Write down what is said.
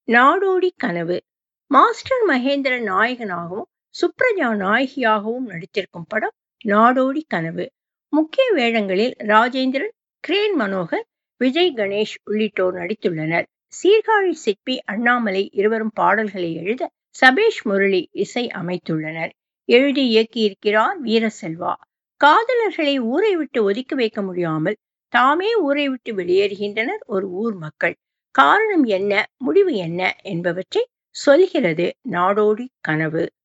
நாடோடி கனவு மாஸ்டர் மகேந்திரன் நாயகனாகவும் சுப்ரஜா நாயகியாகவும் நடித்திருக்கும் படம் நாடோடி கனவு முக்கிய வேடங்களில் ராஜேந்திரன் கிரேன் மனோகர் விஜய் கணேஷ் உள்ளிட்டோர் நடித்துள்ளனர் சீர்காழி சிற்பி அண்ணாமலை இருவரும் பாடல்களை எழுத சபேஷ் முரளி இசை அமைத்துள்ளனர் எழுதி இயக்கியிருக்கிறார் வீரசெல்வா காதலர்களை ஊரை விட்டு ஒதுக்கி வைக்க முடியாமல் தாமே ஊரை விட்டு வெளியேறுகின்றனர் ஒரு ஊர் மக்கள் காரணம் என்ன முடிவு என்ன என்பவற்றை சொல்கிறது நாடோடி கனவு